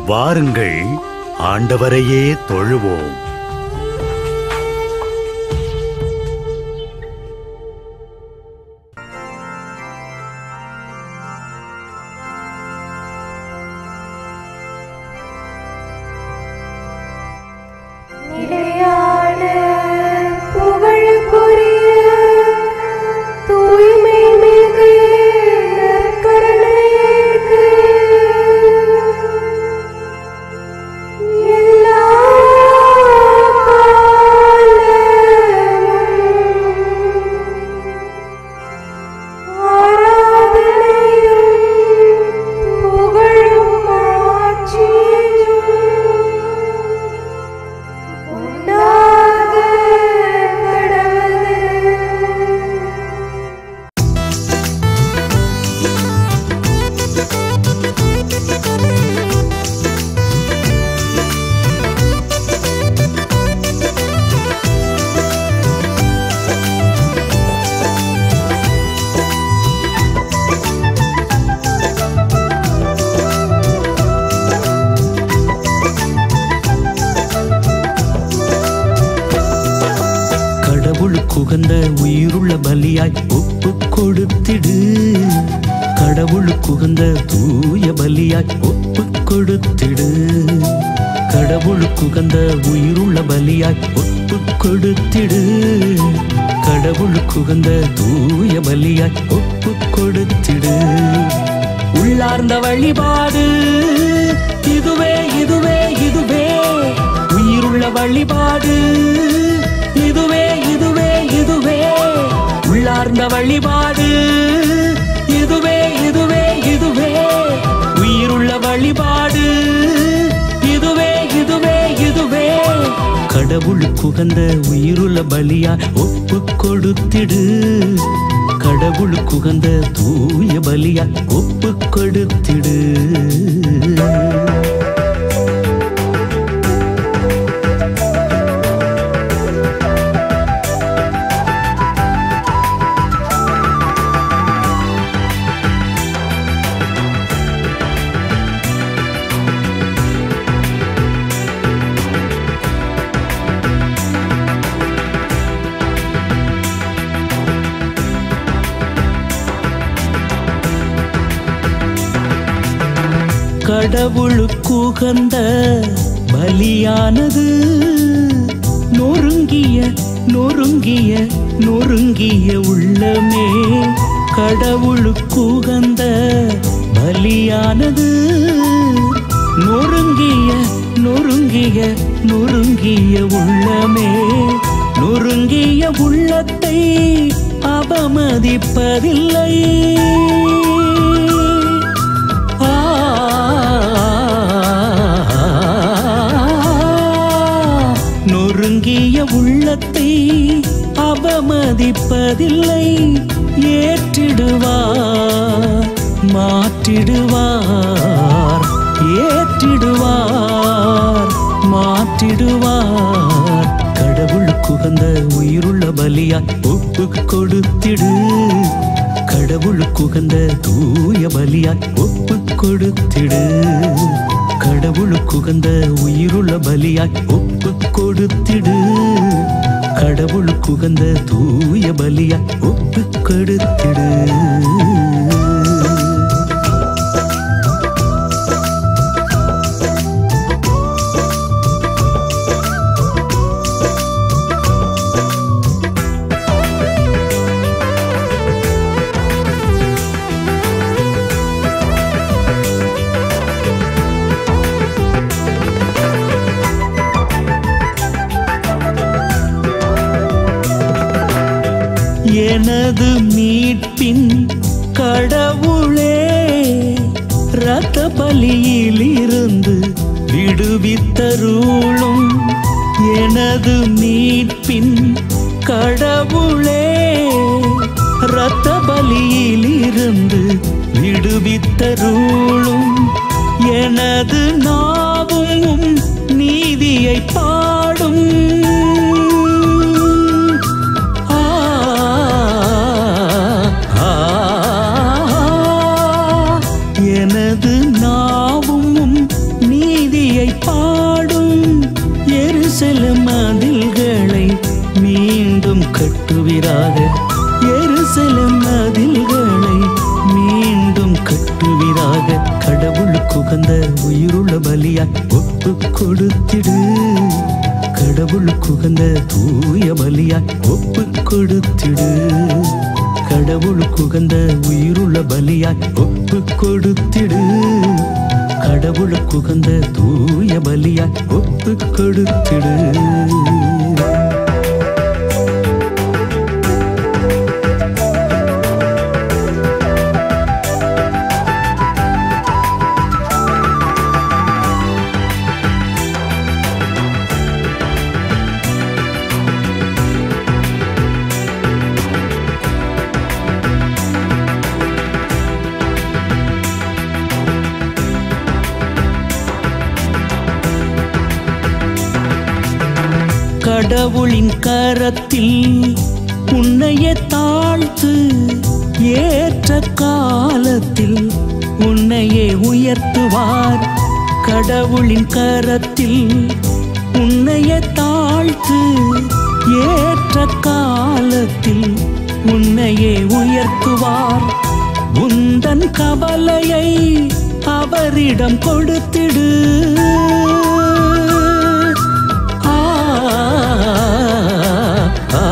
வாருங்கள் ஆண்டவரையே தொழுவோம் நிலையான புகழுக்குரிய தூய்மை மிகு நற்கருணைக்கு எல்லா காலமும் ஆராதனையும் புகழும் ஆட்சியும் உண்டாக கடவுது கடவுளுக்குகந்த உயிருள்ள பலியாய் ஒப்பு கொடுத்திடு கடவுளுக்குகந்த தூய பலியாய் ஒப்பு கொடுத்திடு கடவுளுக்குகந்த உயிருள்ள பலியாய் ஒப்பு கொடுத்திடு கடவுளுக்குகந்த தூய பலியாய் ஒப்பு கொடுத்திடு உள்ளார்ந்த வழிபாடு இதுவே இதுவே இதுவே உயிருள்ள வழிபாடு இதுவே இதுவே இதுவே உள்ளார்ந்த வழிபாடு இதுவே இதுவே இதுவே உயிருள்ள வழிபாடு இதுவே இதுவே இதுவே கடவுளுக்குகந்த உயிருள்ள பலியா ஒப்பு கொடுத்திடு கடவுளுக்குகந்த தூய பலியா ஒப்பு கொடுத்திடு கடவுளுக்குகந்த பலியானது நொறுங்கிய நொறுங்கிய நொறுங்கிய உள்ளமே கடவுளுக்குகந்த பலியானது நொறுங்கிய நொறுங்கிய நொறுங்கிய உள்ளமே நொறுங்கிய உள்ளத்தை அவமதிப்பதில்லை ஆ நொறுங்கிய உள்ளத்தை அவமதிப்பதில்லை ஏற்றிடுவார் மாற்றிடுவார் ஏற்றிடுவார் மாற்றிடுவார் கடவுளுக்குகந்த உயிருள்ள பலியா ஒப்பு கொடுத்திடு கடவுளுக்குகந்த தூய பலியா ஒப்பு கொடுத்திடு கடவுளுக்குகந்த உயிருள்ள பலியாய் ஒப்பு கொடுத்திடு கடவுளுக்குகந்த தூய பலியாய் ஒப்பு கொடுத்திடு எனது மீட்பின் கடவுளே இரத்த பலியில் இருந்து விடுவித்தருளும் எனது மீட்பின் கடவுளே இரத்த பலியில் இருந்து விடுவித்தருளும் எனது நாவும் உம் நீதியை பாடும் ஆ ஆ, எனது நாவும் உம் நீதி துதியை பாடும் எருசலம் மதில்களை மீண்டும் கட்டுவீராக எருசலம் மதில்களை மீண்டும் கட்டுவீராக கடவுளுக்கு உகந்த உயிருள்ள பலியாய் ஒப்பு கொடுத்திடு கடவுளுக்கு உகந்த தூய பலியாய் ஒப்பு கொடுத்திடு கடவுளுக்கு உகந்த உயிருள்ள பலியாய் ஒப்பு கொடுத்திடு கடவுளுக்கு உகந்த தூய பலியாய் ஒப்பு கொடுத்திடு கடவுளின் கரத்தில் உன்னையே தாழ்த்து ஏற்ற காலத்தில் உன்னையே உயர்த்துவார் கடவுளின் கரத்தில் உன்னையே தாழ்த்து ஏற்ற காலத்தில் உன்னையே உயர்த்துவார் உந்தன் கவலையை அவரிடம் கொடுத்திடு ஆ, ஆ,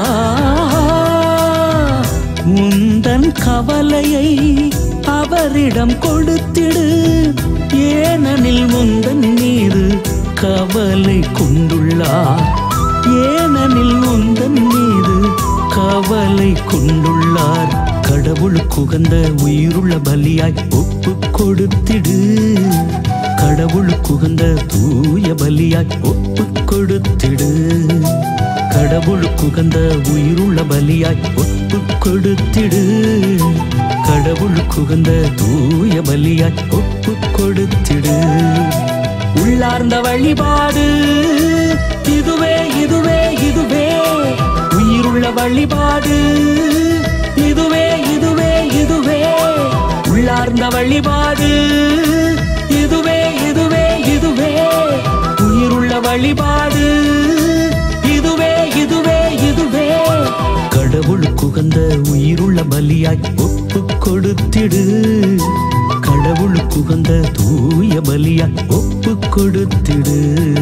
உந்தன் கவலையை அவரிடம் கொடுத்திடு ஏனெனில் உந்தன் மீது கவலை கொண்டுள்ளார் ஏனெனில் உந்தன் மீது கவலை கொண்டுள்ளார் கடவுளுக்கு உகந்த உயிருள்ள பலியாய் ஒப்பு கொடுத்திடு கடவுளுக்கு உகந்த தூய பலியாய் ஒப்பு கொடுத்திடு கடவுளுக்கு உகந்த உயிருள்ள பலியாய் ஒப்பு கொடுத்திடு கடவுளுக்கு உகந்த தூய பலியாய் ஒப்பு கொடுத்திடு உள்ளார்ந்த வழிபாடு இதுவே இதுவே இதுவே உயிருள்ள வழிபாடு இதுவே இதுவே இதுவே உள்ளார்ந்த வழிபாடு இதுவே இதுவே இதுவே உயிருள்ள வழிபாடு இதுவே இதுவே இதுவே கடவுளுக்கு உகந்த உயிருள்ள பலியாய் ஒப்பு கொடுத்திடு கடவுளுக்கு உகந்த தூய பலியாய் ஒப்பு கொடுத்திடு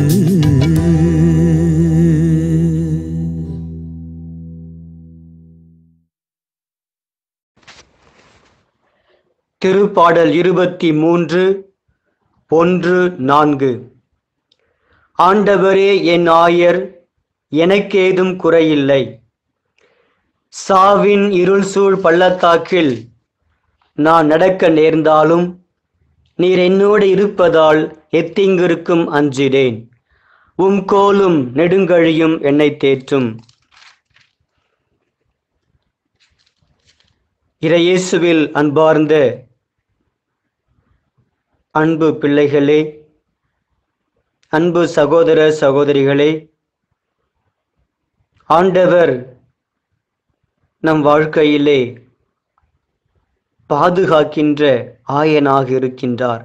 திருப்பாடல் இருபத்தி மூன்று ஒன்று நான்கு ஆண்டவரே என் ஆயர் எனக்கேதும் குறையில்லை சாவின் இருள் சூழ் பள்ளத்தாக்கில் நான் நடக்க நேர்ந்தாலும் நீர் என்னோடு இருப்பதால் எத்திங்கிருக்கும் அஞ்சிடேன் உம் கோலும் நெடுங்கழியும் என்னை தேற்றும் இறையேசுவில் அன்பார்ந்த அன்பு பிள்ளைகளே அன்பு சகோதர சகோதரிகளே ஆண்டவர் நம் வாழ்க்கையிலே பாதுகாக்கின்ற ஆயனாக இருக்கின்றார்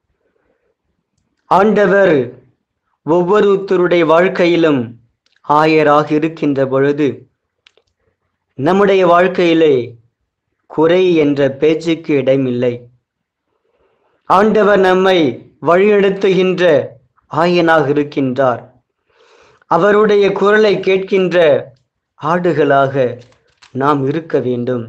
ஆண்டவர் ஒவ்வொருத்தருடைய வாழ்க்கையிலும் ஆயராக இருக்கின்ற பொழுது நம்முடைய வாழ்க்கையிலே குறை என்ற பேச்சுக்கு இடமில்லை ஆண்டவர் நம்மை வழிநடத்துகின்ற ஆயனாக இருக்கின்றார் அவருடைய குரலை கேட்கின்ற ஆடுகளாக நாம் இருக்க வேண்டும்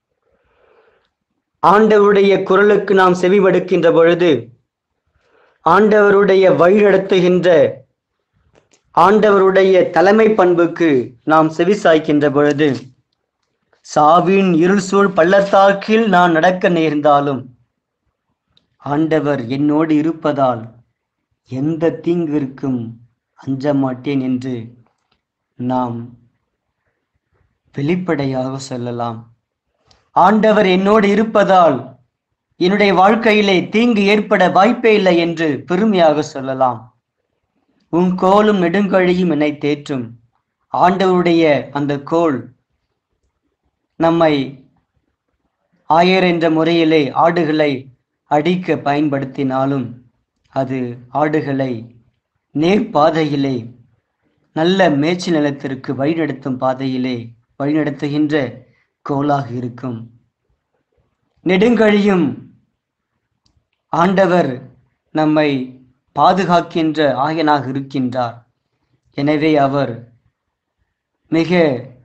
ஆண்டவருடைய குரலுக்கு நாம் செவிமடுக்கின்ற பொழுது ஆண்டவருடைய வழிநடத்துகின்ற ஆண்டவருடைய தலைமை பண்புக்கு நாம் செவிசாய்க்கின்ற பொழுது சாவின் இருள் சூழ் பள்ளத்தாக்கில் நான் நடக்க நேர்ந்தாலும் ஆண்டவர் என்னோடு இருப்பதால் எந்த தீங்கிற்கும் அஞ்ச மாட்டேன் என்று நாம் வெளிப்படையாக சொல்லலாம் ஆண்டவர் என்னோடு இருப்பதால் என்னுடைய வாழ்க்கையிலே தீங்கு ஏற்பட வாய்ப்பே இல்லை என்று பெருமையாக சொல்லலாம் உன் கோலும் நெடுங்கழியும் என்னை தேற்றும் ஆண்டவருடைய அந்த கோல் நம்மை ஆயர் என்ற முறையிலே ஆடுகளை அடிக்க பயன்படுத்தினாலும் அது ஆடுகளை நேர்பாதையிலே நல்ல மேய்ச்சி நிலத்திற்கு வழிநடத்தும் பாதையிலே வழிநடத்துகின்ற கோலாக இருக்கும் நெடுங்கழியும் ஆண்டவர் நம்மை பாதுகாக்கின்ற ஆயனாக இருக்கின்றார் எனவே அவர் மிக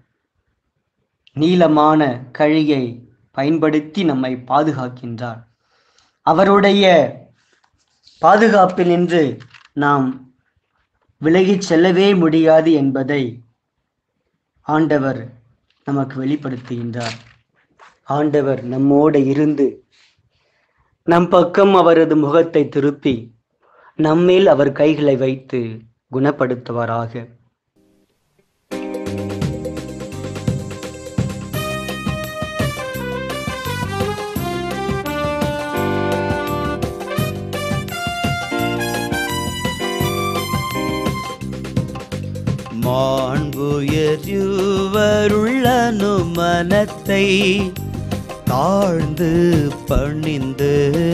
நீளமான கழியை பயன்படுத்தி நம்மை பாதுகாக்கின்றார் அவருடைய பாதுகாப்பில் நின்று நாம் விலகிச் செல்லவே முடியாது என்பதை ஆண்டவர் நமக்கு வெளிப்படுத்துகின்றார் ஆண்டவர் நம்மோடு இருந்து நம் பக்கம் அவரது முகத்தை திருப்பி நம்மேல் அவர் கைகளை வைத்து குணப்படுத்துவாராக மாண்புயர்வருள்ளனு மனத்தை தாழ்ந்து பணிந்து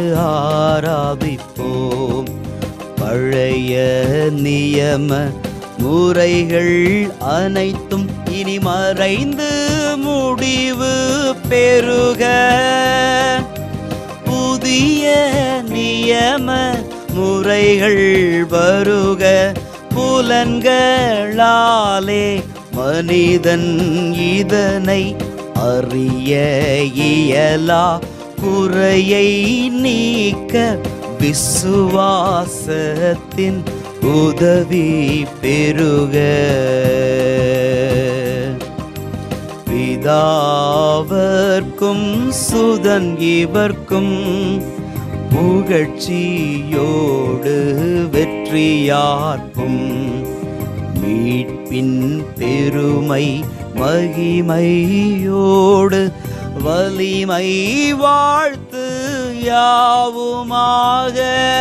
ஆராதிப்போம் பழைய நியம முறைகள் அனைத்தும் இனி மறைந்து முடிவு பெறுக புதிய நியம முறைகள் வருக புலன்களாலே மனிதன் இதனை அறிய இயலா குறையை நீக்க விசுவாசத்தின் உதவி பெறுக பிதாவர்க்கும் சுதன் இவர்க்கும் புகழ்ச்சியோடு வெற்றியார்க்கும் மீட்பின் பெருமை மகிமையோடு வலிமை வாழ்த்து யாவுமாக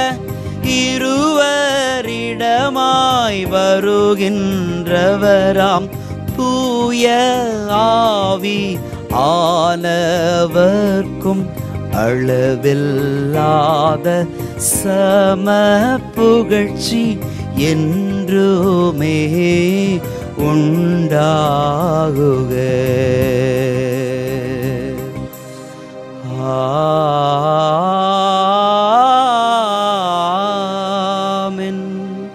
இருவரிடமாய் வருகின்றவராம் தூய ஆவி ஆனவர்க்கும் அளவில்லாத சம புகழ்ச்சி என்றுமே உண்டாகுக ஆமென்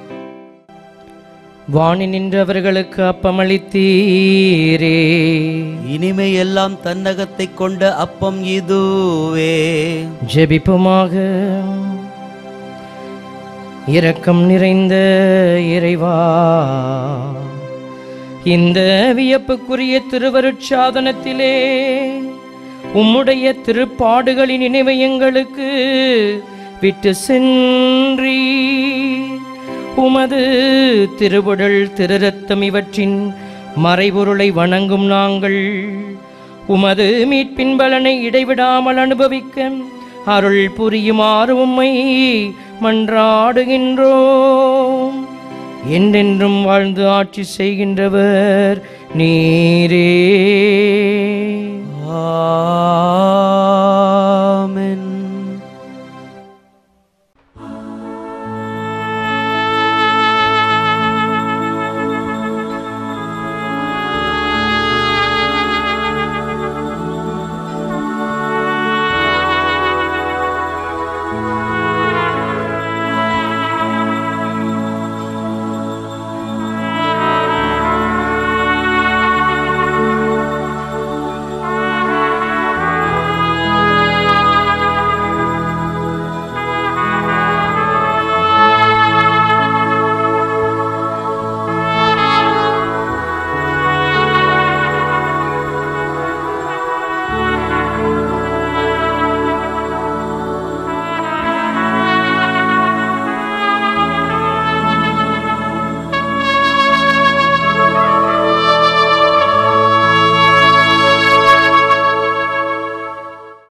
வாணி நின்றவர்களுக்கு அப்பமளித்தீரே இனிமையெல்லாம் தன்னகத்தைக் கொண்ட அப்பம் இதுவே ஜெபிப்புமாக இரக்கம் நிறைந்த இறைவா இந்த வியப்புக்குரிய திருவருட்சாதனத்திலே உம்முடைய திருப்பாடுகளின் நினைவை எங்களுக்கு விட்டு சென்றி உமது திருவுடல் திருரத்தம் இவற்றின் மறைபொருளை வணங்கும் நாங்கள் உமது மீட்பின் பலனை இடைவிடாமல் அனுபவிக்க அருள் புரியுமாறு உம்மை மன்றாடுகின்றோம் என்றென்றும் வாழ்ந்து ஆட்சி செய்கின்றவர் நீரே ஆ